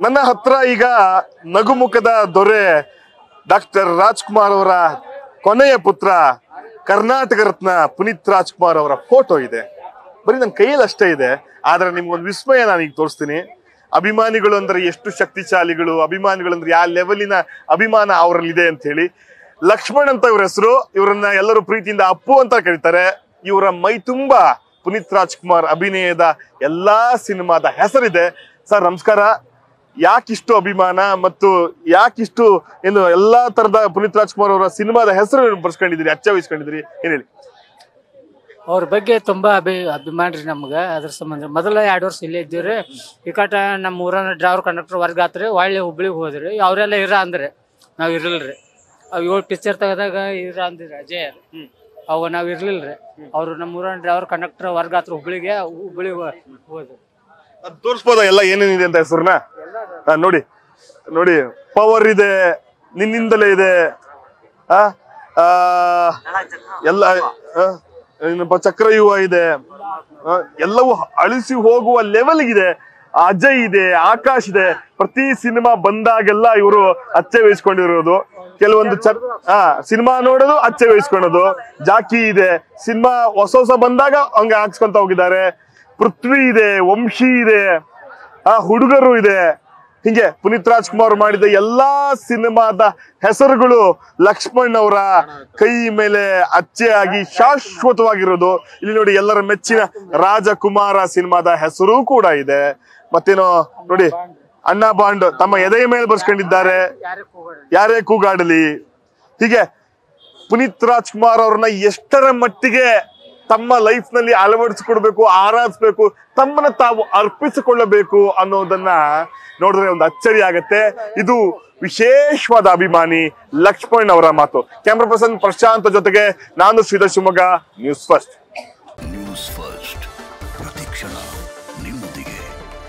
ನನ್ನ ಹತ್ರ ಈಗ ನಗುಮುಖದ ದೊರೆ ಡಾಕ್ಟರ್ ರಾಜ್ಕುಮಾರ್ ಅವರ ಕೊನೆಯ ಪುತ್ರ ಕರ್ನಾಟಕ ರತ್ನ ಪುನೀತ್ ರಾಜ್ಕುಮಾರ್ ಅವರ ಫೋಟೋ ಇದೆ ಬರೀ ನನ್ನ ಕೈಯಲ್ಲಿ ಅಷ್ಟೇ ಇದೆ ಆದ್ರೆ ನಿಮ್ಗೊಂದು ವಿಸ್ಮಯ ನಾನು ಈಗ ತೋರಿಸ್ತೀನಿ ಅಭಿಮಾನಿಗಳು ಅಂದ್ರೆ ಎಷ್ಟು ಶಕ್ತಿಶಾಲಿಗಳು ಅಭಿಮಾನಿಗಳು ಅಂದ್ರೆ ಯಾವ ಲೆವೆಲಿನ ಅಭಿಮಾನ ಅವರಲ್ಲಿದೆ ಅಂತ ಹೇಳಿ ಲಕ್ಷ್ಮಣ್ ಅಂತ ಇವ್ರ ಹೆಸರು ಇವರನ್ನ ಎಲ್ಲರೂ ಪ್ರೀತಿಯಿಂದ ಅಪ್ಪು ಅಂತ ಕರೀತಾರೆ ಇವರ ಮೈ ತುಂಬಾ ಪುನೀತ್ ರಾಜ್ಕುಮಾರ್ ಅಭಿನಯದ ಎಲ್ಲಾ ಸಿನಿಮಾದ ಹೆಸರಿದೆ ಸರ್ ನಮಸ್ಕಾರ ಯಾಕಿಷ್ಟು ಅಭಿಮಾನ ಮತ್ತು ಯಾಕಿಷ್ಟು ಏನು ಎಲ್ಲಾ ತರದ ಪುನೀತ್ ರಾಜ್ಕುಮಾರ್ ಅವರ ಸಿನಿಮಾದ ಹೆಸರು ಬರ್ಸ್ಕೊಂಡಿದ್ದೀರಿ ಅಚ್ಚ ವಹಿಸ್ಕೊಂಡಿದ್ದೀರಿ ಏನ್ ಹೇಳಿ ಅವ್ರ ಬಗ್ಗೆ ತುಂಬಾ ಅಭಿ ಅಭಿಮಾನ ರೀ ನಮ್ಗೆ ಅದ್ರ ಸಂಬಂಧ ಮೊದಲ ಎರಡು ವರ್ಷ ಇಲ್ಲೇ ಇದ್ದೀವ್ರಿ ಈ ಕಟ ನಮ್ಮ ಊರನ್ನ ಡ್ರೈವರ್ ಕಂಡಕ್ಟರ್ ವರ್ಗ ಆತ್ರಿ ಒಳ್ಳೆ ಹುಬ್ಳಿಗೆ ಹೋದ್ರಿ ಅವರೆಲ್ಲ ಇರ ಅಂದ್ರಿ ನಾವ್ ಇರಲ್ರಿ ಅವ್ ಏಳು ಪಿಕ್ಚರ್ ತೆಗದಾಗ ಇರ ಅಂದ್ರಿ ಅಜಯ್ ರೀ ಅವ ನಾವ್ ಇರ್ಲಿಲ್ರಿ ಅವ್ರು ನಮ್ಮ ಊರನ್ನ ಡ್ರೈವರ್ ಕಂಡಕ್ಟರ್ ವರ್ಗ ಆತ್ರ ಹುಬ್ಳಿಗೆ ಹುಬ್ಳಿಗೆ ಹೋದ್ರಿ ಅದ್ ತೋರಿಸ್ಬೋದಾ ಎಲ್ಲ ಏನೇನಿದೆ ಅಂತ ಹೆಸರನ್ನ ಹಾ, ನೋಡಿ ನೋಡಿ ಪವರ್ ಇದೆ ನಿನ್ನಿಂದಲೇ ಇದೆ ಆ ಆ, ಎಲ್ಲ ಆ, ಏನಪ್ಪ ಚಕ್ರವ್ಯೂಹ ಇದೆ ಆ, ಎಲ್ಲವೂ ಅಳಿಸಿ ಹೋಗುವ ಲೆವೆಲ್ ಇದೆ ಅಜಯ್ ಇದೆ ಆಕಾಶ್ ಇದೆ ಪ್ರತಿ ಸಿನಿಮಾ ಬಂದಾಗೆಲ್ಲ ಇವರು ಅಚ್ಚೆ ವಹಿಸ್ಕೊಂಡಿರೋದು ಕೆಲವೊಂದು ಚ ಹಾ ಸಿನಿಮಾ ನೋಡೋದು ಅಚ್ಚೆ ವಹಿಸ್ಕೊಳ್ಳೋದು ಜಾಕಿ ಇದೆ ಸಿನಿಮಾ ಹೊಸ ಹೊಸ ಬಂದಾಗ ಹಂಗೆ ಹಾಕ್ಸ್ಕೊಂತ ಹೋಗಿದ್ದಾರೆ ಪೃಥ್ವಿ ಇದೆ ವಂಶಿ ಇದೆ ಆ ಹುಡುಗರು ಇದೆ ಹಿಂಗೆ ಪುನೀತ್ ರಾಜ್ಕುಮಾರ್ ಮಾಡಿದ ಎಲ್ಲಾ ಸಿನಿಮಾದ ಹೆಸರುಗಳು ಲಕ್ಷ್ಮಣ್ ಅವರ ಕೈ ಮೇಲೆ ಅಚ್ಚೆ ಆಗಿ ಶಾಶ್ವತವಾಗಿರೋದು ಇಲ್ಲಿ ನೋಡಿ ಎಲ್ಲರ ಮೆಚ್ಚಿನ ರಾಜಕುಮಾರ ಸಿನಿಮಾದ ಹೆಸರು ಕೂಡ ಇದೆ ಮತ್ತೇನೋ ನೋಡಿ ಅಣ್ಣ ಬಾಂಡ್ ತಮ್ಮ ಎದೆಯ ಮೇಲೆ ಬರ್ಸ್ಕೊಂಡಿದ್ದಾರೆ ಯಾರೇ ಕೂಗಾಡಲಿ ಹೀಗೆ ಪುನೀತ್ ರಾಜ್ಕುಮಾರ್ ಅವ್ರನ್ನ ಎಷ್ಟರ ಮಟ್ಟಿಗೆ ತಮ್ಮ ಲೈಫ್ ನಲ್ಲಿ ಅಳವಡಿಸಿಕೊಡ್ಬೇಕು ಆರಾಧಿಸ್ಬೇಕು ತಮ್ಮನ್ನ ತಾವು ಅರ್ಪಿಸಿಕೊಳ್ಳಬೇಕು ಅನ್ನೋದನ್ನ ನೋಡಿದ್ರೆ ಒಂದು ಅಚ್ಚರಿ ಆಗತ್ತೆ ಇದು ವಿಶೇಷವಾದ ಅಭಿಮಾನಿ ಲಕ್ಷ್ಮಣ್ ಅವರ ಮಾತು ಕ್ಯಾಮ್ರಾ ಪರ್ಸನ್ ಪ್ರಶಾಂತ್ ಜೊತೆಗೆ ನಾನು Shridhar Shivamogga news first news first ಪ್ರತಿಕ್ಷಣ ನಿಮ್ಮೊಂದಿಗೆ